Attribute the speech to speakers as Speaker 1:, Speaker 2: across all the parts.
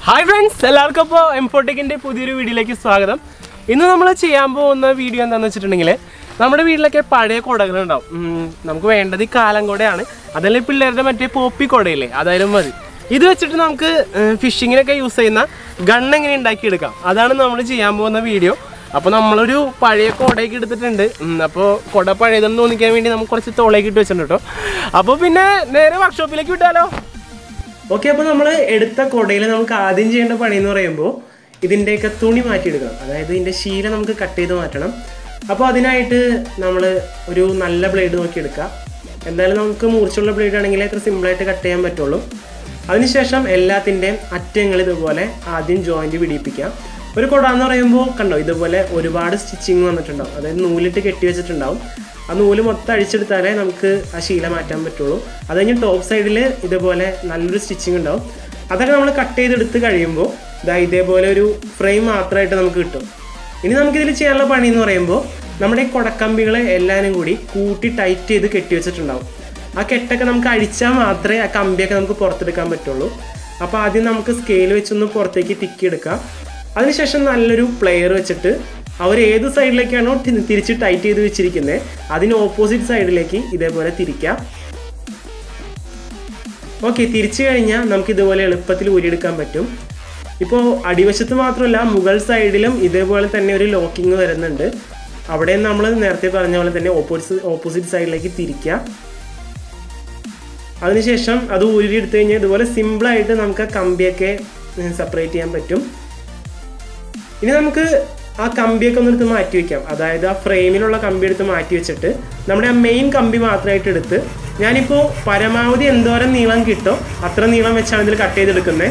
Speaker 1: hi friends എല്ലാവർക്കും അപ്പോൾ എംഫോട്ടിക്കിൻ്റെ പുതിയൊരു വീഡിയോയിലേക്ക് സ്വാഗതം ഇന്ന് നമ്മൾ ചെയ്യാൻ പോകുന്ന വീഡിയോ എന്താണെന്ന് വെച്ചിട്ടുണ്ടെങ്കിൽ നമ്മുടെ വീട്ടിലൊക്കെ പഴയ കുടകളുണ്ടാവും ഉം, നമുക്ക് വേണ്ടത് ഈ കാലം കുടയാണ് അതല്ലെങ്കിൽ പിള്ളേരുടെ മറ്റേ പോപ്പി കുടയില്ലേ അതായാലും മതി ഇത് വെച്ചിട്ട് നമുക്ക് ഫിഷിങ്ങിനൊക്കെ യൂസ് ചെയ്യുന്ന ഗൺ എങ്ങനെ ഉണ്ടാക്കിയെടുക്കാം അതാണ് നമ്മൾ ചെയ്യാൻ പോകുന്ന വീഡിയോ അപ്പോൾ നമ്മളൊരു പഴയ കുടയൊക്കെ എടുത്തിട്ടുണ്ട് അപ്പോൾ കുട പഴയതെന്ന് തോന്നിക്കാൻ വേണ്ടി നമുക്ക് കുറച്ച് തോളേക്ക് ഇട്ട് വെച്ചിട്ടുണ്ട് കേട്ടോ അപ്പോൾ പിന്നെ നേരെ വർക്ക്ഷോപ്പിലേക്ക് വിട്ടാലോ ഓക്കെ അപ്പോൾ നമ്മൾ എടുത്ത കുടയിൽ നമുക്ക് ആദ്യം ചെയ്യേണ്ട പണി എന്ന് പറയുമ്പോൾ ഇതിൻ്റെയൊക്കെ തുണി മാറ്റിയെടുക്കണം അതായത് ഇതിൻ്റെ ശീല നമുക്ക് കട്ട് ചെയ്ത് മാറ്റണം അപ്പോൾ അതിനായിട്ട് നമ്മൾ ഒരു നല്ല ബ്ലേഡ് നോക്കി എടുക്കുക എന്തായാലും നമുക്ക് മൂർച്ചുള്ള ബ്ലേഡ് ആണെങ്കിൽ എത്ര സിമ്പിളായിട്ട് കട്ട് ചെയ്യാൻ പറ്റുള്ളൂ അതിനുശേഷം എല്ലാത്തിൻ്റെയും അറ്റങ്ങൾ ഇതുപോലെ ആദ്യം ജോയിൻറ്റ് പിടിപ്പിക്കുക ഒരു കുട എന്ന് പറയുമ്പോൾ കണ്ടോ ഇതുപോലെ ഒരുപാട് സ്റ്റിച്ചിങ് വന്നിട്ടുണ്ടാവും അതായത് നൂലിട്ട് കെട്ടി വെച്ചിട്ടുണ്ടാവും ആ നൂല് മൊത്തം അഴിച്ചെടുത്താലേ നമുക്ക് ആ ശീല മാറ്റാൻ പറ്റുള്ളൂ അത് കഴിഞ്ഞ് ടോപ്പ് സൈഡിൽ ഇതുപോലെ നല്ലൊരു സ്റ്റിച്ചിങ് ഉണ്ടാവും അതൊക്കെ നമ്മൾ കട്ട് ചെയ്തെടുത്ത് കഴിയുമ്പോൾ ഇതാ ഇതേപോലെ ഒരു ഫ്രെയിം മാത്രമായിട്ട് നമുക്ക് കിട്ടും ഇനി നമുക്കിതിൽ ചെയ്യാനുള്ള പണി എന്ന് പറയുമ്പോൾ നമ്മുടെ ഈ കുടക്കമ്പികളെ എല്ലാവരും കൂടി കൂട്ടി ടൈറ്റ് ചെയ്ത് കെട്ടി വെച്ചിട്ടുണ്ടാവും ആ കെട്ടൊക്കെ നമുക്ക് അഴിച്ചാൽ മാത്രമേ ആ കമ്പിയൊക്കെ നമുക്ക് പുറത്തെടുക്കാൻ പറ്റുള്ളൂ അപ്പോൾ ആദ്യം നമുക്ക് സ്കെയിൽ വെച്ചൊന്ന് പുറത്തേക്ക് തിക്കിയെടുക്കാം അതിനുശേഷം നല്ലൊരു പ്ലെയർ വെച്ചിട്ട് അവർ ഏത് സൈഡിലേക്കാണോ തി- തിരിച്ച് ടൈറ്റ് ചെയ്ത് വെച്ചിരിക്കുന്നത് അതിന് ഓപ്പോസിറ്റ് സൈഡിലേക്ക് ഇതേപോലെ തിരിക്കാം ഓക്കെ തിരിച്ചു കഴിഞ്ഞാൽ നമുക്ക് ഇതുപോലെ എളുപ്പത്തിൽ ഊരിയെടുക്കാൻ പറ്റും ഇപ്പോൾ അടിവശത്ത് മാത്രമല്ല മുകൾ സൈഡിലും ഇതേപോലെ തന്നെ ഒരു ലോക്കിംഗ് വരുന്നുണ്ട് അവിടെ നമ്മൾ നേരത്തെ പറഞ്ഞ പോലെ തന്നെ ഓപ്പോസിറ്റ് ഓപ്പോസിറ്റ് സൈഡിലേക്ക് തിരിക്കാം അതിനുശേഷം അത് ഊരി എടുത്തു കഴിഞ്ഞാൽ ഇതുപോലെ സിമ്പിളായിട്ട് നമുക്ക് ആ കമ്പിയൊക്കെ സെപ്പറേറ്റ് ചെയ്യാൻ പറ്റും ഇനി നമുക്ക് ആ കമ്പിയൊക്കെ ഒന്ന് എടുത്ത് മാറ്റി വെക്കാം അതായത് ആ ഫ്രെയിമിലുള്ള കമ്പി എടുത്ത് മാറ്റി വെച്ചിട്ട് നമ്മുടെ ആ മെയിൻ കമ്പി മാത്രമായിട്ട് എടുത്ത് ഞാനിപ്പോൾ പരമാവധി എന്തോരം നീളം കിട്ടോ അത്ര നീളം വെച്ചാണ് ഇതിൽ കട്ട് ചെയ്തെടുക്കുന്നത്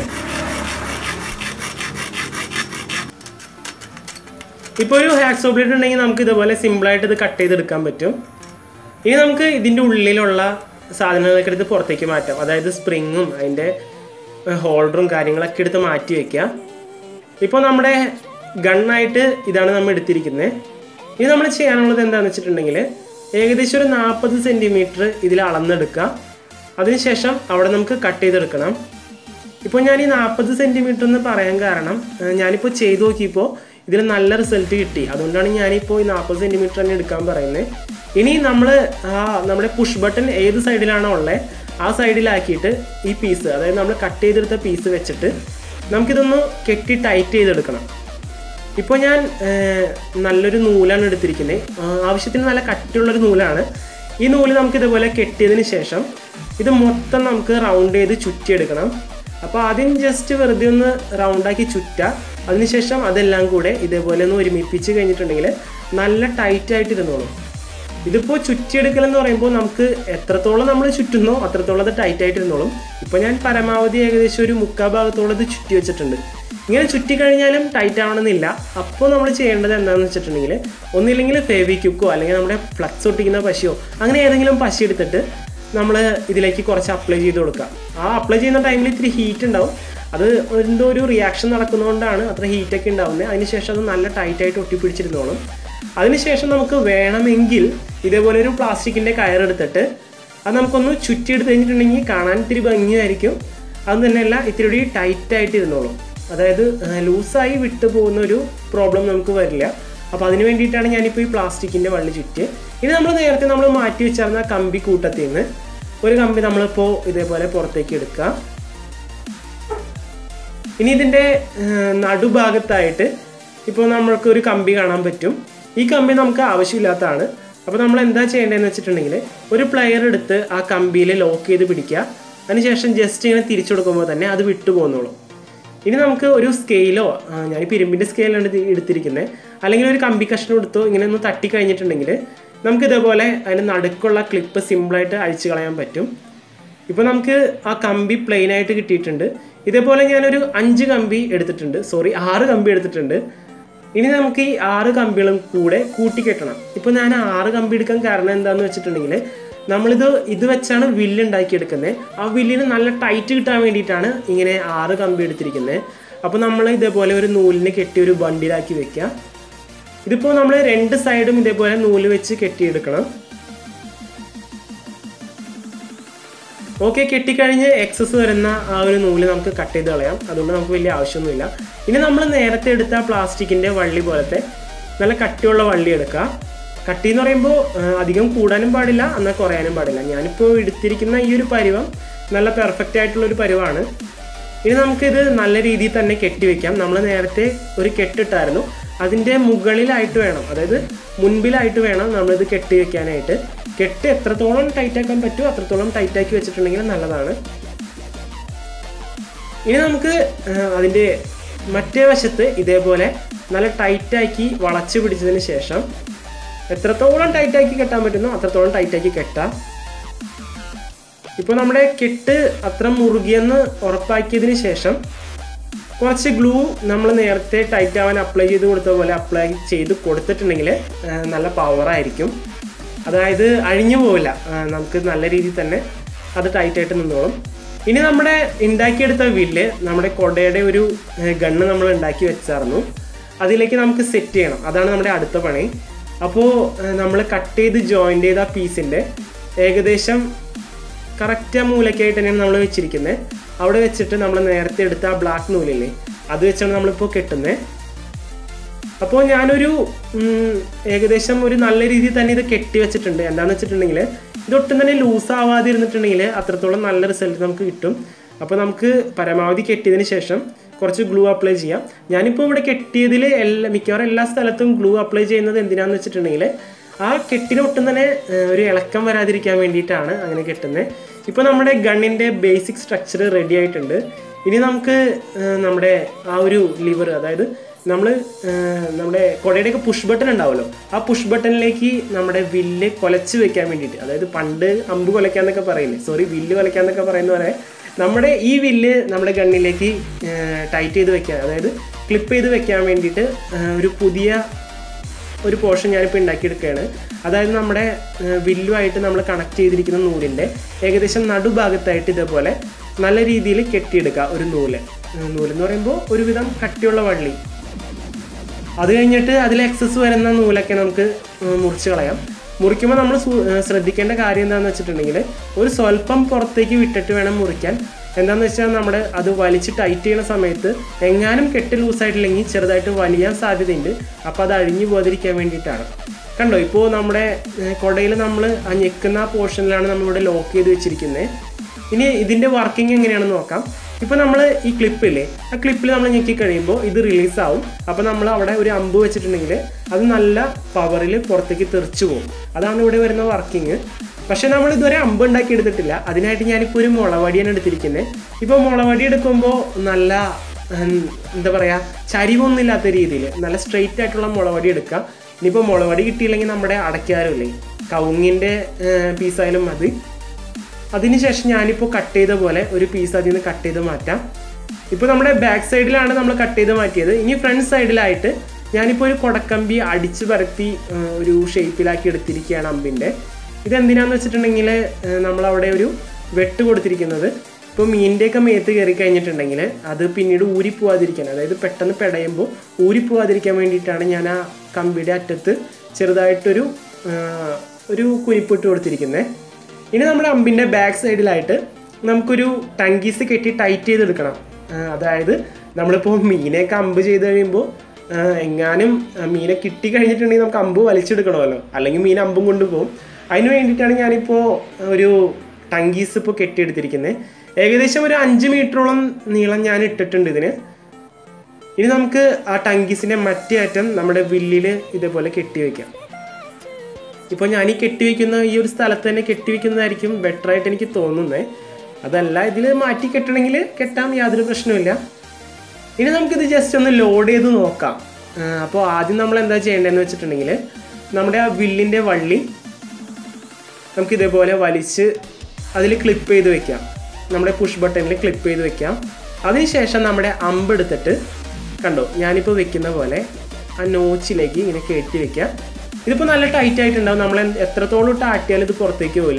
Speaker 1: ഇപ്പോൾ ഒരു ഹാക്സോ ബ്ലേഡ് ഉണ്ടെങ്കിൽ നമുക്ക് ഇതുപോലെ സിമ്പിളായിട്ട് ഇത് കട്ട് ചെയ്തെടുക്കാൻ പറ്റും ഇനി നമുക്ക് ഇതിൻ്റെ ഉള്ളിലുള്ള സാധനങ്ങളൊക്കെ എടുത്ത് പുറത്തേക്ക് മാറ്റാം അതായത് സ്പ്രിങ്ങും അതിൻ്റെ ഹോൾഡറും കാര്യങ്ങളൊക്കെ എടുത്ത് മാറ്റി വയ്ക്കാം ഇപ്പോൾ നമ്മുടെ ഗണ്ണായിട്ട് ഇതാണ് നമ്മൾ എടുത്തിരിക്കുന്നത് ഇനി നമ്മൾ ചെയ്യാനുള്ളത് എന്താണെന്ന് വെച്ചിട്ടുണ്ടെങ്കിൽ ഏകദേശം ഒരു നാൽപ്പത് സെൻറ്റിമീറ്റർ ഇതിൽ അളന്നെടുക്കുക അതിനുശേഷം അവിടെ നമുക്ക് കട്ട് ചെയ്തെടുക്കണം ഇപ്പോൾ ഞാൻ ഈ നാൽപ്പത് സെൻറ്റിമീറ്റർ എന്ന് പറയാൻ കാരണം ഏഹ്, ഞാനിപ്പോൾ ചെയ്തു നോക്കിയപ്പോൾ ഇതിൽ നല്ല റിസൾട്ട് കിട്ടി അതുകൊണ്ടാണ് ഞാനിപ്പോൾ ഈ നാൽപ്പത് സെൻറ്റിമീറ്റർ തന്നെ എടുക്കാൻ പറയുന്നത് ഇനി നമ്മൾ ആ നമ്മുടെ പുഷ് ബട്ടൺ ഏത് സൈഡിലാണോ ഉള്ളത് ആ സൈഡിലാക്കിയിട്ട് ഈ പീസ് അതായത് നമ്മൾ കട്ട് ചെയ്തെടുത്ത പീസ് വെച്ചിട്ട് നമുക്കിതൊന്ന് കെട്ടി ടൈറ്റ് ചെയ്തെടുക്കണം ഇപ്പോൾ ഞാൻ ഏഹ്, നല്ലൊരു നൂലാണ് എടുത്തിരിക്കുന്നത് ആ, ആവശ്യത്തിന് നല്ല കട്ടിയുള്ളൊരു നൂലാണ് ഈ നൂല് നമുക്ക് ഇതുപോലെ കെട്ടിയതിന് ശേഷം ഇത് മൊത്തം നമുക്ക് റൗണ്ട് ചെയ്ത് ചുറ്റിയെടുക്കണം അപ്പോൾ ആദ്യം ജസ്റ്റ് വെറുതെ ഒന്ന് റൗണ്ടാക്കി ചുറ്റുക അതിനുശേഷം അതെല്ലാം കൂടെ ഇതേപോലെ ഒന്ന് ഒരുമിപ്പിച്ച് കഴിഞ്ഞിട്ടുണ്ടെങ്കിൽ നല്ല ടൈറ്റ് ആയിട്ട് ഇരുന്നോളും ഇതിപ്പോൾ ചുറ്റിയെടുക്കൽ എന്ന് പറയുമ്പോൾ നമുക്ക് എത്രത്തോളം നമ്മൾ ചുറ്റുന്നോ അത്രത്തോളം അത് ടൈറ്റ് ആയിട്ട് ഇരുന്നോളും ഇപ്പോൾ ഞാൻ പരമാവധി ഏകദേശം ഒരു മുക്കാൽ ഭാഗത്തോളം ഇത് ചുറ്റി വെച്ചിട്ടുണ്ട് ഇങ്ങനെ ചുറ്റി കഴിഞ്ഞാലും ടൈറ്റ് ആവണമെന്നില്ല അപ്പോൾ നമ്മൾ ചെയ്യേണ്ടത് എന്താണെന്ന് വെച്ചിട്ടുണ്ടെങ്കിൽ ഒന്നില്ലെങ്കിൽ ഫേവിക്യുക്കോ അല്ലെങ്കിൽ നമ്മുടെ ഫ്ലക്സ് ഒട്ടിക്കുന്ന പശയോ അങ്ങനെ ഏതെങ്കിലും പശ എടുത്തിട്ട് നമ്മൾ ഇതിലേക്ക് കുറച്ച് അപ്ലൈ ചെയ്ത് കൊടുക്കുക ആ അപ്ലൈ ചെയ്യുന്ന ടൈമിൽ ഇത്തിരി ഹീറ്റ് ഉണ്ടാവും അത് എന്തോ ഒരു റിയാക്ഷൻ നടക്കുന്നതുകൊണ്ടാണ് അത്ര ഹീറ്റൊക്കെ ഉണ്ടാവുന്നത് അതിനുശേഷം അത് നല്ല ടൈറ്റായിട്ട് ഒട്ടിപ്പിടിച്ചിരുന്നോളും അതിനുശേഷം നമുക്ക് വേണമെങ്കിൽ ഇതേപോലെ ഒരു പ്ലാസ്റ്റിക്കിൻ്റെ കയറെടുത്തിട്ട് അത് നമുക്കൊന്ന് ചുറ്റിയെടുത്ത് കഴിഞ്ഞിട്ടുണ്ടെങ്കിൽ കാണാൻ ഇത്തിരി ഭംഗിയായിരിക്കും അത് തന്നെയല്ല ഇത്തിരി കൂടി ടൈറ്റായിട്ട് ഇരുന്നോളും അതായത് ലൂസായി വിട്ടു പോകുന്ന ഒരു പ്രോബ്ലം നമുക്ക് വരില്ല അപ്പോൾ അതിന് വേണ്ടിയിട്ടാണ് ഞാനിപ്പോൾ ഈ പ്ലാസ്റ്റിക്കിൻ്റെ വള്ളി ചുറ്റ് ഇനി നമ്മൾ നേരത്തെ നമ്മൾ മാറ്റി വെച്ചിരുന്ന കമ്പി കൂട്ടത്തിൽ നിന്ന് ഒരു കമ്പി നമ്മളിപ്പോൾ ഇതേപോലെ പുറത്തേക്ക് എടുക്കുക ഇനി ഇതിൻ്റെ ഏഹ്, നടുഭാഗത്തായിട്ട് ഇപ്പോൾ നമ്മൾക്ക് ഒരു കമ്പി കാണാൻ പറ്റും ഈ കമ്പി നമുക്ക് ആവശ്യമില്ലാത്തതാണ് അപ്പോൾ നമ്മൾ എന്താ ചെയ്യേണ്ടതെന്ന് വെച്ചിട്ടുണ്ടെങ്കിൽ ഒരു പ്ലെയർ എടുത്ത് ആ കമ്പിയിൽ ലോക്ക് ചെയ്ത് പിടിക്കുക അതിനുശേഷം ജസ്റ്റ് ഇങ്ങനെ തിരിച്ചു കൊടുക്കുമ്പോൾ തന്നെ അത് വിട്ടു പോകുന്നുള്ളൂ ഇനി നമുക്ക് ഒരു സ്കെയിലോ ഞാൻ ഈ പിരിമ്പിൻ്റെ സ്കെയിലാണ് ഇത് എടുത്തിരിക്കുന്നത് അല്ലെങ്കിൽ ഒരു കമ്പി കഷ്ണം എടുത്തോ ഇങ്ങനെ ഒന്ന് തട്ടി കഴിഞ്ഞിട്ടുണ്ടെങ്കിൽ നമുക്ക് ഇതേപോലെ അതിന് നടുക്കുള്ള ക്ലിപ്പ് സിമ്പിളായിട്ട് അഴിച്ചു കളയാൻ പറ്റും ഇപ്പോൾ നമുക്ക് ആ കമ്പി പ്ലെയിൻ ആയിട്ട് കിട്ടിയിട്ടുണ്ട് ഇതേപോലെ ഞാനൊരു അഞ്ച് കമ്പി എടുത്തിട്ടുണ്ട് സോറി ആറ് കമ്പി എടുത്തിട്ടുണ്ട് ഇനി നമുക്ക് ഈ ആറ് കമ്പികളും കൂടെ കൂട്ടിക്കെട്ടണം ഇപ്പോൾ ഞാൻ ആറ് കമ്പി എടുക്കാൻ കാരണം എന്താണെന്ന് വെച്ചിട്ടുണ്ടെങ്കിൽ നമ്മളിത് ഇത് വെച്ചാണ് വില്ല് ഉണ്ടാക്കിയെടുക്കുന്നത് ആ വില്ലിന് നല്ല ടൈറ്റ് കിട്ടാൻ വേണ്ടിയിട്ടാണ് ഇങ്ങനെ ആറ് കമ്പി എടുത്തിരിക്കുന്നത് അപ്പോൾ നമ്മൾ ഇതേപോലെ ഒരു നൂലിന് കെട്ടി ഒരു ബണ്ടിലാക്കി വെക്കുക ഇതിപ്പോൾ നമ്മൾ രണ്ട് സൈഡും ഇതേപോലെ നൂല് വെച്ച് കെട്ടിയെടുക്കണം ഓക്കെ കെട്ടിക്കഴിഞ്ഞ് എക്സസ് വരുന്ന ആ ഒരു നൂല് നമുക്ക് കട്ട് ചെയ്ത് കളയാം അതുകൊണ്ട് നമുക്ക് വലിയ ആവശ്യമൊന്നുമില്ല ഇനി നമ്മൾ നേരത്തെ എടുത്ത പ്ലാസ്റ്റിക്കിൻ്റെ വള്ളി പോലത്തെ നല്ല കട്ടിയുള്ള വള്ളി എടുക്കുക കട്ടി എന്ന് പറയുമ്പോൾ അധികം കൂടാനും പാടില്ല എന്നാൽ കുറയാനും പാടില്ല ഞാനിപ്പോൾ എടുത്തിരിക്കുന്ന ഈ ഒരു പരുവം നല്ല പെർഫെക്റ്റ് ആയിട്ടുള്ള ഒരു പരുവാണ് ഇനി നമുക്കിത് നല്ല രീതിയിൽ തന്നെ കെട്ടിവെക്കാം നമ്മൾ നേരത്തെ ഒരു കെട്ടിട്ടായിരുന്നു അതിൻ്റെ മുകളിലായിട്ട് വേണം അതായത് മുൻപിലായിട്ട് വേണം നമ്മളിത് കെട്ടി വെക്കാനായിട്ട് കെട്ട് എത്രത്തോളം ടൈറ്റ് ആക്കാൻ പറ്റുമോ അത്രത്തോളം ടൈറ്റ് ആക്കി വെച്ചിട്ടുണ്ടെങ്കിൽ നല്ലതാണ് ഇനി നമുക്ക് ആ, അതിൻ്റെ മറ്റേ വശത്ത് ഇതേപോലെ നല്ല ടൈറ്റാക്കി വളച്ച് പിടിച്ചതിന് ശേഷം എത്രത്തോളം ടൈറ്റാക്കി കെട്ടാൻ പറ്റുന്നോ അത്രത്തോളം ടൈറ്റാക്കി കെട്ടാം ഇപ്പോൾ നമ്മുടെ കെട്ട് അത്ര മുറുകിയെന്ന് ഉറപ്പാക്കിയതിന് ശേഷം കുറച്ച് ഗ്ലൂ നമ്മൾ നേരത്തെ ടൈറ്റ് ആവാൻ അപ്ലൈ ചെയ്ത് കൊടുത്ത പോലെ അപ്ലൈ ചെയ്ത് കൊടുത്തിട്ടുണ്ടെങ്കിൽ ആ, നല്ല പവറായിരിക്കും അതായത് അഴിഞ്ഞു പോവില്ല ആ, നമുക്ക് നല്ല രീതിയിൽ തന്നെ അത് ടൈറ്റായിട്ട് നിന്നോളും ഇനി നമ്മുടെ ഉണ്ടാക്കിയെടുത്ത വില്ല് നമ്മുടെ കൊടയുടെ ഒരു ഗണ്ണ് നമ്മൾ ഉണ്ടാക്കി വെച്ചായിരുന്നു അതിലേക്ക് നമുക്ക് സെറ്റ് ചെയ്യണം അതാണ് നമ്മുടെ അടുത്ത പണി അപ്പോൾ നമ്മൾ കട്ട് ചെയ്ത് ജോയിൻ്റ് ചെയ്ത പീസിൻ്റെ ഏകദേശം കറക്റ്റ് ആ മൂലക്കായിട്ട് തന്നെയാണ് നമ്മൾ വെച്ചിരിക്കുന്നത് അവിടെ വെച്ചിട്ട് നമ്മൾ നേരത്തെ എടുത്ത ആ ബ്ലാക്ക് നൂലില്ലേ അത് വെച്ചാണ് നമ്മളിപ്പോൾ കെട്ടുന്നത് അപ്പോൾ ഞാനൊരു ഉം, ഏകദേശം ഒരു നല്ല രീതിയിൽ തന്നെ ഇത് കെട്ടി വെച്ചിട്ടുണ്ട് എന്താണെന്ന് വെച്ചിട്ടുണ്ടെങ്കിൽ ഇതൊട്ടും തന്നെ ലൂസ് ആവാതെ ഇരുന്നിട്ടുണ്ടെങ്കിൽ അത്രത്തോളം നല്ല റിസൾട്ട് നമുക്ക് കിട്ടും അപ്പോൾ നമുക്ക് പരമാവധി കെട്ടിയതിന് ശേഷം കുറച്ച് ഗ്ലൂ അപ്ലൈ ചെയ്യാം ഞാനിപ്പോൾ ഇവിടെ കെട്ടിയതിൽ എല്ലാ മിക്കവാറും എല്ലാ സ്ഥലത്തും ഗ്ലൂ അപ്ലൈ ചെയ്യുന്നത് എന്തിനാന്ന് വെച്ചിട്ടുണ്ടെങ്കിൽ ആ കെട്ടിന് ഒട്ടും തന്നെ ഏഹ്, ഒരു ഇളക്കം വരാതിരിക്കാൻ വേണ്ടിയിട്ടാണ് അങ്ങനെ കെട്ടുന്നത് ഇപ്പോൾ നമ്മുടെ ഗണ്ണിൻ്റെ ബേസിക് സ്ട്രക്ചർ റെഡി ആയിട്ടുണ്ട് ഇനി നമുക്ക് ഏഹ്, നമ്മുടെ ആ ഒരു ലിവർ അതായത് നമ്മൾ നമ്മുടെ കുടയുടെയൊക്കെ പുഷ് ബട്ടൺ ഉണ്ടാവുമല്ലോ ആ പുഷ് ബട്ടണിലേക്ക് നമ്മുടെ വില്ല് കുലച്ച് വെക്കാൻ വേണ്ടിയിട്ട് അതായത് പണ്ട് അമ്പ് കുലയ്ക്കാന്നൊക്കെ പറയില്ലേ സോറി വില്ല് കുലയ്ക്കാന്നൊക്കെ പറയുന്ന പോലെ നമ്മുടെ ഈ വില്ല് നമ്മുടെ ഗണ്ണിലേക്ക് ടൈറ്റ് ചെയ്ത് വെക്കാൻ അതായത് ക്ലിപ്പ് ചെയ്ത് വെക്കാൻ വേണ്ടിയിട്ട് ഏഹ്, ഒരു പുതിയ ഒരു പോർഷൻ ഞാനിപ്പോൾ ഉണ്ടാക്കിയെടുക്കുകയാണ് അതായത് നമ്മുടെ ഏഹ്, വില്ലുമായിട്ട് നമ്മൾ കണക്ട് ചെയ്തിരിക്കുന്ന നൂലിൻ്റെ ഏകദേശം നടുഭാഗത്തായിട്ട് ഇതേപോലെ നല്ല രീതിയിൽ കെട്ടിയെടുക്കുക ഒരു നൂല് ഏഹ്, നൂലെന്ന് പറയുമ്പോൾ ഒരുവിധം കട്ടിയുള്ള വള്ളി അത് കഴിഞ്ഞിട്ട് അതിൽ എക്സസ് വരുന്ന നൂലൊക്കെ നമുക്ക് ഉം, മുറിച്ച് കളയാം മുറിക്കുമ്പോൾ നമ്മൾ സു- ഏഹ് ശ്രദ്ധിക്കേണ്ട കാര്യം എന്താണെന്ന് വെച്ചിട്ടുണ്ടെങ്കിൽ ഒരു സ്വല്പം പുറത്തേക്ക് വിട്ടിട്ട് വേണം മുറിക്കാൻ എന്താണെന്ന് വെച്ചാൽ നമ്മുടെ അത് വലിച്ച് ടൈറ്റ് ചെയ്യുന്ന സമയത്ത് എങ്ങാനും കെട്ട് ലൂസായിട്ടില്ലെങ്കിൽ ചെറുതായിട്ട് വലിയാൻ സാധ്യതയുണ്ട് അപ്പോൾ അത് അഴിഞ്ഞു പോകാതിരിക്കാൻ വേണ്ടിയിട്ടാണ് കണ്ടോ ഇപ്പോൾ നമ്മുടെ കുടയിൽ നമ്മൾ ആ ഞെക്കുന്ന ആ പോർഷനിലാണ് നമ്മളിവിടെ ലോക്ക് ചെയ്ത് വെച്ചിരിക്കുന്നത് ഇനി ഇതിൻ്റെ വർക്കിംഗ് എങ്ങനെയാണെന്ന് നോക്കാം ഇപ്പോൾ നമ്മൾ ഈ ക്ലിപ്പില്ലേ ആ ക്ലിപ്പിൽ നമ്മൾ ഞെക്കി കഴിയുമ്പോൾ ഇത് റിലീസ് ആവും അപ്പോൾ നമ്മൾ അവിടെ ഒരു അമ്പ് വെച്ചിട്ടുണ്ടെങ്കിൽ അത് നല്ല പവറിൽ പുറത്തേക്ക് തെറിച്ചു പോകും അതാണ് ഇവിടെ വരുന്ന വർക്കിംഗ് പക്ഷേ നമ്മൾ ഇതുവരെ അമ്പ് ഉണ്ടാക്കി എടുത്തിട്ടില്ല അതിനായിട്ട് ഞാനിപ്പോൾ ഒരു മുളവടിയാണ് എടുത്തിരിക്കുന്നത് ഇപ്പോൾ മുളവടി എടുക്കുമ്പോൾ നല്ല ഉം, എന്താ പറയുക ചരിവൊന്നും ഇല്ലാത്ത രീതിയിൽ നല്ല സ്ട്രെയിറ്റ് ആയിട്ടുള്ള മുളവടി എടുക്കാം ഇനിയിപ്പോൾ മുളവടി കിട്ടിയില്ലെങ്കിൽ നമ്മുടെ അടയ്ക്കാറില്ലേ കവുങ്ങിൻ്റെ പീസായാലും മതി അതിനുശേഷം ഞാനിപ്പോൾ കട്ട് ചെയ്ത പോലെ ഒരു പീസ് അതിൽ നിന്ന് കട്ട് ചെയ്ത് മാറ്റാം ഇപ്പോൾ നമ്മുടെ ബാക്ക് സൈഡിലാണ് നമ്മൾ കട്ട് ചെയ്ത് മാറ്റിയത് ഇനി ഫ്രണ്ട് സൈഡിലായിട്ട് ഞാനിപ്പോൾ ഒരു കൊടക്കമ്പി അടിച്ച് പരത്തി ആ, ഒരു ഷേപ്പിലാക്കി എടുത്തിരിക്കുകയാണ് അമ്പിൻ്റെ ഇതെന്തിനാന്ന് വെച്ചിട്ടുണ്ടെങ്കിൽ നമ്മളവിടെ ഒരു വെട്ട് കൊടുത്തിരിക്കുന്നത് ഇപ്പോൾ മീനിൻ്റെയൊക്കെ മേത്ത് കയറി കഴിഞ്ഞിട്ടുണ്ടെങ്കിൽ അത് പിന്നീട് ഊരിപ്പോവാതിരിക്കാൻ അതായത് പെട്ടെന്ന് പെടയുമ്പോൾ ഊരിപ്പോവാതിരിക്കാൻ വേണ്ടിയിട്ടാണ് ഞാൻ ആ കമ്പിയുടെ അറ്റത്ത് ചെറുതായിട്ടൊരു ആ, ഒരു കുനിപ്പിട്ട് കൊടുത്തിരിക്കുന്നത് ഇനി നമ്മുടെ അമ്പിൻ്റെ ബാക്ക് സൈഡിലായിട്ട് നമുക്കൊരു ടങ്കീസ് കെട്ടി ടൈറ്റ് ചെയ്തെടുക്കണം ആ, അതായത് നമ്മളിപ്പോൾ മീനെയൊക്കെ അമ്പ് ചെയ്ത് കഴിയുമ്പോൾ ആ, എങ്ങാനും ആ, മീനെ കിട്ടി കഴിഞ്ഞിട്ടുണ്ടെങ്കിൽ നമുക്ക് അമ്പ് വലിച്ചെടുക്കണമല്ലോ അല്ലെങ്കിൽ മീൻ അമ്പും കൊണ്ടുപോകും അതിന് വേണ്ടിയിട്ടാണ് ഞാനിപ്പോൾ ഒരു ടങ്കീസ് ഇപ്പോൾ കെട്ടിയെടുത്തിരിക്കുന്നത് ഏകദേശം ഒരു അഞ്ച് മീറ്ററോളം നീളം ഞാൻ ഇട്ടിട്ടുണ്ട് ഇതിന് ഇനി നമുക്ക് ആ ടങ്കീസിൻ്റെ മറ്റേ അറ്റം നമ്മുടെ വില്ലിൽ ഇതേപോലെ കെട്ടി വയ്ക്കാം ഇപ്പോൾ ഞാൻ ഈ കെട്ടിവെക്കുന്ന ഈ ഒരു സ്ഥലത്ത് തന്നെ കെട്ടിവെക്കുന്നതായിരിക്കും ബെറ്റർ ആയിട്ട് എനിക്ക് തോന്നുന്നത് അതല്ല ഇതിൽ മാറ്റി കെട്ടണമെങ്കിൽ കെട്ടാം യാതൊരു പ്രശ്നമില്ല ഇനി നമുക്കിത് ജസ്റ്റ് ഒന്ന് ലോഡ് ചെയ്ത് നോക്കാം അപ്പോൾ ആദ്യം നമ്മൾ എന്താ ചെയ്യേണ്ടതെന്ന് വെച്ചിട്ടുണ്ടെങ്കിൽ നമ്മുടെ ആ വില്ലിൻ്റെ വള്ളി നമുക്ക് ഇതേപോലെ വലിച്ച് അതിൽ ക്ലിപ്പ് ചെയ്ത് വെക്കാം നമ്മുടെ പുഷ് ബട്ടണിൽ ക്ലിപ്പ് ചെയ്ത് വെക്കാം അതിനുശേഷം നമ്മുടെ അമ്പ് എടുത്തിട്ട് കണ്ടോ ഞാനിപ്പോൾ വെക്കുന്ന പോലെ ആ നോച്ചിലേക്ക് ഇങ്ങനെ കയറ്റി വെക്കാം ഇതിപ്പോൾ നല്ല ടൈറ്റ് ആയിട്ടുണ്ടാവും നമ്മൾ എന്ത്- എത്രത്തോളം ഇട്ട് ആട്ടിയാലും ഇത് പുറത്തേക്ക് പോവില്ല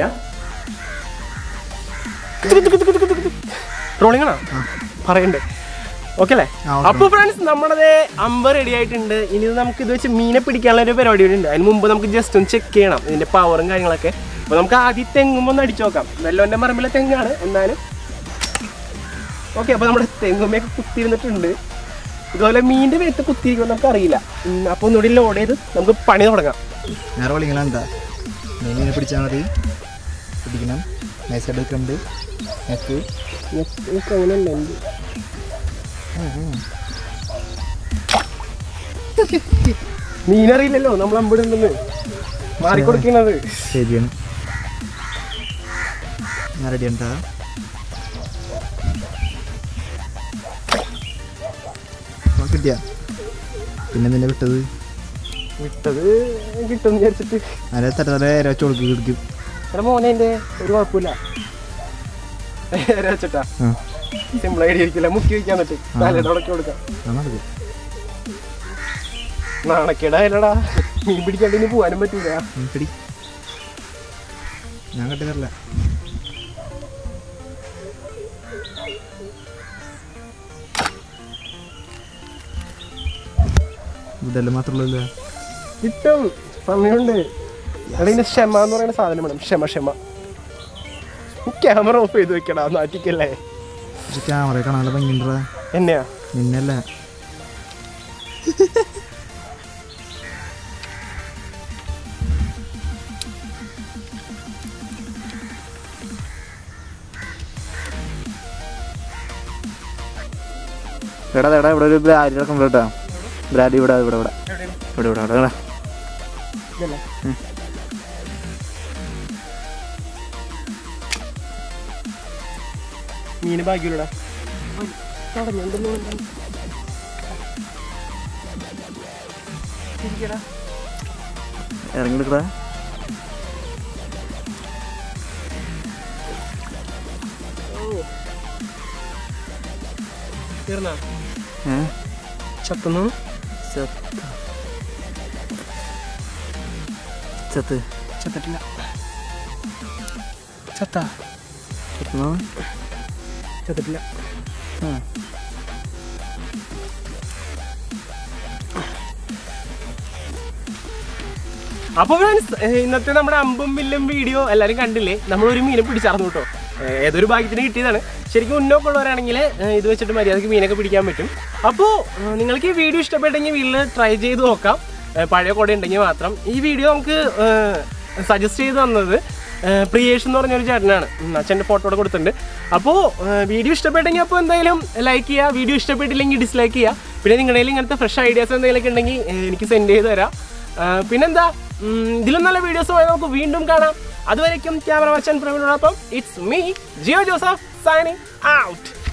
Speaker 1: റോളിംഗ് ആണോ പറയണ്ടേ ഓക്കെ അല്ലേ അപ്പൊ ഫ്രണ്ട്സ് നമ്മുടെ അമ്പ് റെഡി ആയിട്ടുണ്ട് ഇനി നമുക്ക് ഇത് വെച്ച് മീനെ പിടിക്കാനുള്ള ഒരു പരിപാടി കൂടി ഉണ്ട് അതിന് മുമ്പ് നമുക്ക് ജസ്റ്റ് ഒന്ന് ചെക്ക് ചെയ്യണം ഇതിന്റെ പവറും കാര്യങ്ങളൊക്കെ അപ്പൊ നമുക്ക് ആദ്യം തെങ്ങുമ്പോ ഒന്ന് അടിച്ചു നോക്കാം വെല്ലോന്റെ പറമ്പിലെ തെങ്ങാണ് എന്നാലും ഓക്കെ അപ്പൊ നമ്മുടെ തെങ്ങുമ്മയൊക്കെ കുത്തിയിരുന്നിട്ടുണ്ട് ഇതുപോലെ മീനിന്റെ മേത്ത് കുത്തിയിരിക്കുമ്പോൾ നമുക്ക് അറിയില്ല അപ്പൊ ഒന്നുകൂടി ലോഡ് ചെയ്ത് നമുക്ക് പണി തുടങ്ങാം
Speaker 2: നേരെ വിളിങ്ങളെന്താ മീനിനെ പിടിച്ചാൽ മതി പിടിക്കണം നൈസായിട്ട് എടുക്കുന്നുണ്ട് നെക്ക്
Speaker 1: മീനറിയില്ലല്ലോ നമ്മൾ അമ്പിടെ ഉണ്ടെന്ന് മാറിക്കൊടുക്കുന്നത്
Speaker 2: ശരിയാണ് ഞാൻ റെഡി ഉണ്ടാ കിട്ടിയ പിന്നെ നിന്നെ വിട്ടത്
Speaker 1: വിട്ടത് കിട്ടും വിചാരിച്ചിട്ട്
Speaker 2: അല്ലെ തല തല ഏരവച്ച് കൊടുക്ക് കിടക്കും
Speaker 1: എടാ മോനെ എന്റെ ഒരു കുഴപ്പമില്ല വെച്ചിട്ടാ
Speaker 2: ആ
Speaker 1: സിമ്പിൾ ആയിട്ട് ഇരിക്കില്ല മുക്കി വെക്കാൻ പറ്റും തലയുടെ ഉടക്കി കൊടുക്കാം
Speaker 2: ആ നടക്കും
Speaker 1: നാണക്കേടായാലടാ മീൻ പിടിക്കാണ്ട് ഇനി പോവാനും പറ്റൂല
Speaker 2: ഉം, പിടി ഞാൻ കട്ടി തരില്ല ഇതെല്ലാം മാത്രമല്ല
Speaker 1: കിട്ടും സമയമുണ്ട് എടാ ഇതിന്റെ ക്ഷമ എന്ന് പറയുന്ന സാധനം വേണം ക്ഷമ ക്ഷമ ക്യാമറ ഓഫ് ചെയ്ത് വെക്കടാ നാറ്റിക്കല്ലേ
Speaker 2: പക്ഷെ ക്യാമറ കാണാനുള്ള ഭംഗിണ്ടാ
Speaker 1: എന്നെയാ
Speaker 2: നിന്നല്ല എടാ എടാ ഇവിടെ ഒരു ബ്രാഡി കിടക്കുന്നുണ്ട് കേട്ടോ ബ്രാഡി ഇവിടെ ഇവിടെ ഇവിടെ ഇവിടെ ഇവിടെ ഇവിടെ
Speaker 1: ഇതല്ലേ മീന് ഭാഗ്യമില്ലടാ തടഞ്ഞുണ്ടല്ലോ ഇരിക്കടാ
Speaker 2: ഇറങ്ങിയെടുക്കടാ
Speaker 1: തീർന്നാ
Speaker 2: ഏ
Speaker 1: ചത്തുന്നു
Speaker 2: ചത്ത്
Speaker 1: ചത്തിട്ടില്ല ചത്ത
Speaker 2: ചത്തുന്നോ
Speaker 1: ചത്തിട്ടില്ല
Speaker 2: ആ
Speaker 1: അപ്പൊ ഫ്രണ്ട്സ് ഇന്നത്തെ നമ്മുടെ അമ്പും വില്ലും വീഡിയോ എല്ലാവരും കണ്ടില്ലേ നമ്മൾ ഒരു മീനെ പിടിച്ചാർന്നു കേട്ടോ ഏഹ് ഏതൊരു ഭാഗ്യത്തിന് കിട്ടിയതാണ് ശരിക്കും മുന്നോക്കം ഉള്ളവരാണെങ്കിൽ ഇത് വെച്ചിട്ട് മര്യാദക്ക് മീനൊക്കെ പിടിക്കാൻ പറ്റും അപ്പോൾ നിങ്ങൾക്ക് ഈ വീഡിയോ ഇഷ്ടപ്പെട്ടെങ്കിൽ വീട്ടിൽ ട്രൈ ചെയ്ത് നോക്കാം ഏഹ് പഴയ കുട ഉണ്ടെങ്കിൽ മാത്രം ഈ വീഡിയോ നമുക്ക് സജസ്റ്റ് ചെയ്ത് തന്നത് ഏഹ് പ്രിയേഷ് എന്ന് പറഞ്ഞൊരു ചേട്ടനാണ് ഉം, അച്ഛൻ്റെ ഫോട്ടോ കൂടെ കൊടുത്തിട്ടുണ്ട് അപ്പോൾ വീഡിയോ ഇഷ്ടപ്പെട്ടെങ്കിൽ അപ്പോൾ എന്തായാലും ലൈക്ക് ചെയ്യുക വീഡിയോ ഇഷ്ടപ്പെട്ടില്ലെങ്കിൽ ഡിസ്ലൈക്ക് ചെയ്യുക പിന്നെ നിങ്ങളുടെ കയ്യിൽ ഇങ്ങനത്തെ ഫ്രഷ് ഐഡിയാസ് എന്തെങ്കിലുമൊക്കെ ഉണ്ടെങ്കിൽ ഏഹ് എനിക്ക് സെൻഡ് ചെയ്ത് തരാം ആ, പിന്നെന്താ ഉം, ഇതിലും നല്ല വീഡിയോസുമായി നമുക്ക് വീണ്ടും കാണാം അതുവരയ്ക്കും ക്യാമറ മച്ചൻ പ്രവീണോടൊപ്പം it's me Jio Joseph signing out